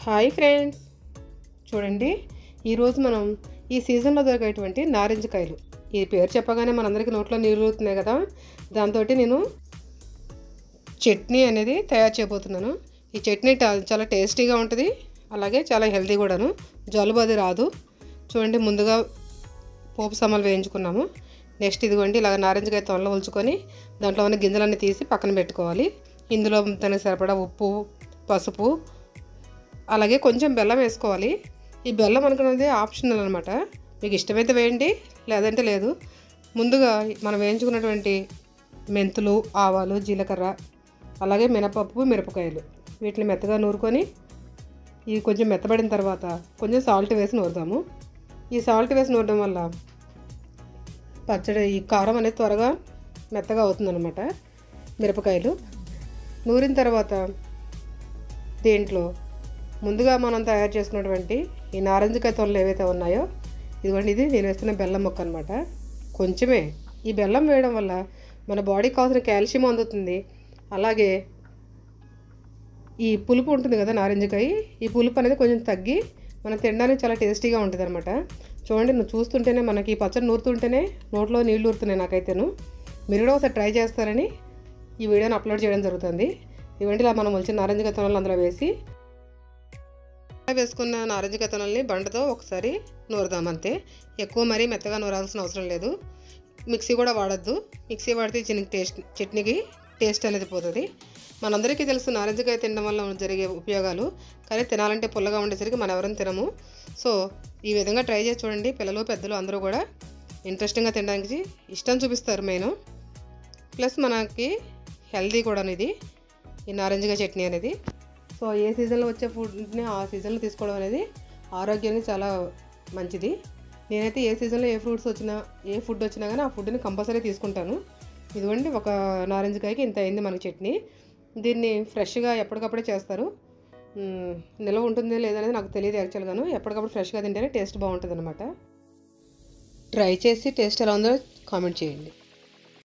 hi friends చూడండి ఈరోజు మనం ఈ సీజన్లో దొరికేటువంటి నారింజ కాయలు ఈ పేరు చెప్పగానే మనందరికీ నోట్లో నీళ్ళు ఊరుతున్నాయి కదా దాంతో నేను చట్నీ అనేది తయారు చేయబోతున్నాను ఈ చట్నీ టా- చాలా టేస్టీగా ఉంటుంది అలాగే చాలా హెల్తీ కూడాను జలుబు అది రాదు చూడండి ముందుగా పోపు సమ్మలు వేయించుకున్నాము నెక్స్ట్ ఇదిగోండి ఇలాగ నారింజకాయ తొనలు ఉంచుకొని దాంట్లో ఉన్న గింజలన్నీ తీసి పక్కన పెట్టుకోవాలి ఇందులో దానికి సరిపడా ఉప్పు పసుపు అలాగే కొంచెం బెల్లం వేసుకోవాలి ఈ బెల్లం అనుకున్నది ఆప్షనల్ అనమాట మీకు ఇష్టమైతే వేయండి లేదంటే లేదు ముందుగా మనం వేయించుకున్నటువంటి మెంతులు ఆవాలు జీలకర్ర అలాగే మినపప్పు మిరపకాయలు వీటిని మెత్తగా నూరుకొని ఇవి కొంచెం మెత్తబడిన తర్వాత కొంచెం సాల్ట్ వేసి నూరుదాము ఈ సాల్ట్ వేసి నూరడం వల్ల పచ్చడి ఈ కారం అనేది త్వరగా మెత్తగా అవుతుందన్నమాట మిరపకాయలు నూరిన తర్వాత దీంట్లో ముందుగా మనం తయారు చేసుకున్నటువంటి ఈ నారింజకాయ తొనలు ఏవైతే ఉన్నాయో ఇదిగోండి ఇది నేను వేస్తున్న బెల్లం మొక్క అనమాట కొంచెమే ఈ బెల్లం వేయడం వల్ల మన బాడీకి కావాల్సిన కాల్షియం అందుతుంది అలాగే ఈ పులుపు ఉంటుంది కదా నారింజకాయ ఈ పులుపు అనేది కొంచెం తగ్గి మనం తినడానికి చాలా టేస్టీగా ఉంటుంది అనమాట చూడండి నువ్వు చూస్తుంటేనే మనకి ఈ పచ్చడి నూరుతుంటేనే నోట్లో నీళ్లు ఊరుతున్నాయి నాకైతేను మీరు కూడా ఒకసారి ట్రై చేస్తారని ఈ వీడియోని అప్లోడ్ చేయడం జరుగుతుంది ఇవంటి ఇలా మనం వచ్చిన నారింజకాయ తొనలు అందులో వేసి వేసుకున్న నారింజకాయ తొనల్ని బండతో ఒకసారి నూరుదాం అంతే ఎక్కువ మరీ మెత్తగా నూరాల్సిన అవసరం లేదు మిక్సీ కూడా వాడద్దు మిక్సీ వాడితే చిన్న టేస్ట్ చట్నీకి టేస్ట్ అనేది పోతుంది మనందరికీ తెలుసు నారింజకాయ తినడం వల్ల జరిగే ఉపయోగాలు కానీ తినాలంటే పుల్లగా ఉండేసరికి మనం ఎవరైనా తినము సో ఈ విధంగా ట్రై చేసి చూడండి పిల్లలు పెద్దలు అందరూ కూడా ఇంట్రెస్టింగ్గా తినడానికి ఇష్టం చూపిస్తారు మెయిన్ ప్లస్ మనకి హెల్దీ కూడా ఇది ఈ నారింజకాయ చట్నీ అనేది సో ఏ సీజన్లో వచ్చే ఫుడ్ని ఆ సీజన్లో తీసుకోవడం అనేది ఆరోగ్యానికి చాలా మంచిది నేనైతే ఏ సీజన్లో ఏ ఫ్రూట్స్ వచ్చినా ఏ ఫుడ్ వచ్చినా కానీ ఆ ఫుడ్ని కంపల్సరీ తీసుకుంటాను ఇదిగోండి ఒక నారింజకాయకి ఇంత అయింది మనకి చట్నీ దీన్ని ఫ్రెష్గా ఎప్పటికప్పుడే చేస్తారు మ్మ్, నిల్వ ఉంటుంది లేదనేది నాకు తెలియదు యాక్చువల్గాను ఎప్పటికప్పుడు ఫ్రెష్గా తింటేనే టేస్ట్ బాగుంటుంది అనమాట ట్రై చేసి టేస్ట్ ఎలా ఉందో కామెంట్ చేయండి